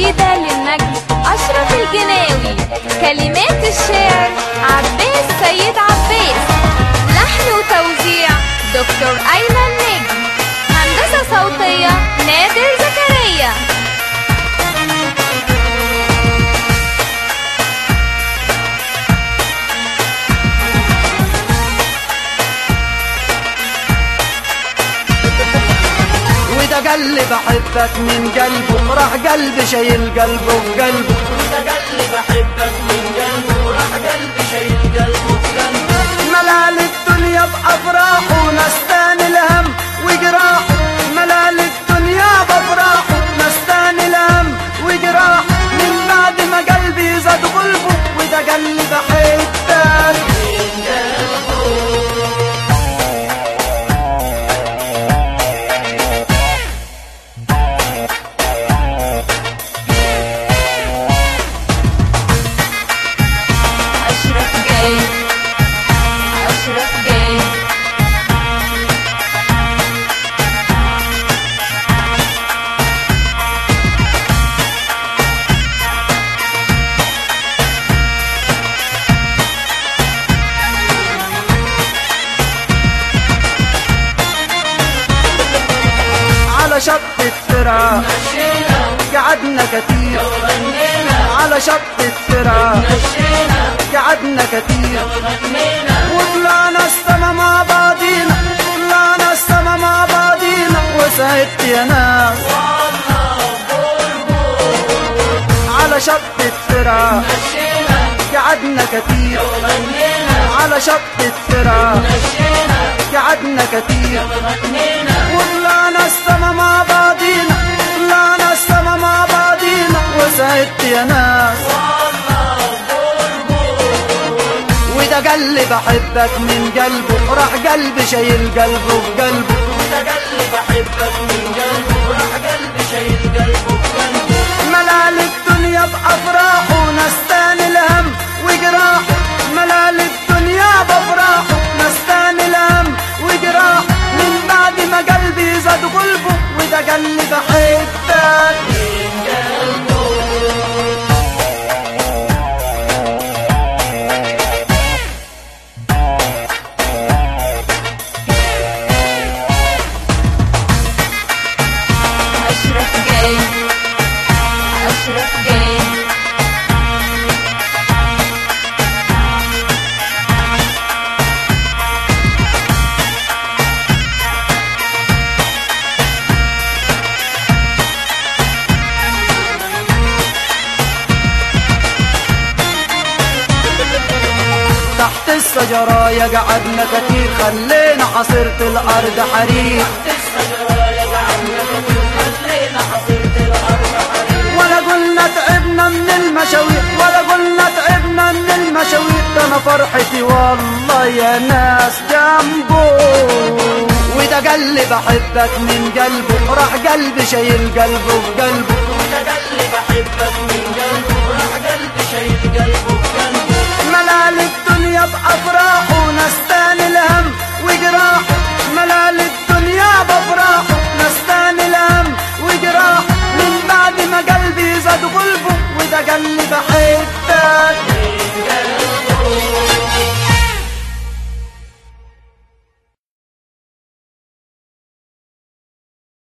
جديدة للنجم أشرف الجناوي كلمات الشاعر عباس سيد عباس لحن وتوزيع دكتور أيمن نجم هندسة صوتية نادر زكريا وده قلبي بحبك من قلبه راح قلبي شايل قلبه في قلبه وده قلبي بحبك من قلبه وراح قلبي شايل قلبه في قلبه ملال الدنيا بأفراحه نستان الهم وجراح ملال الدنيا بأفراحه نستان الهم وجراح من بعد ما قلبي زاد غلبه وده قلبي بحبك أشرف جاي أشرف جاي على شط الترعة قعدنا كتير على شط الترعة قعدنا كتير وطلعنا السما مع بعضينا طلعنا السما مع بعضينا وسعدت يا ناس على شط الترعة قعدنا كتير على شط الترعة قعدنا كتير وطلعنا السما مع بعضينا طلعنا السما مع بعضينا وسعدت يا ناس وده قلبي بحبك من قلبه راح قلبي شايل قلبه في قلبه وده قلبي بحبك من قلبه وراح قلبي شايل قلبه في قلبه ملال الدنيا بأفراحه نستان الهم وجراح ملال الدنيا بأفراحه نستان الهم وجراح من بعد ما قلبي زاد غلبه وده قلبي بحبك أشرف جاي أشرف جاي تحت الشجرايا قعدنا كتير خلينا حصيرة الأرض حرير ولا قلنا تعبنا من المشاوير ولا قلنا تعبنا من المشاوير ده انا فرحتي والله يا ناس جنبه وده قلبي بحبك من قلبه راح قلبي شايل قلبه في قلبه وده قلبي بحبك من قلبه وراح قلبي شايل قلبه في قلبه ملال الدنيا بأفراحه نستان الهم وجراح ملال الدنيا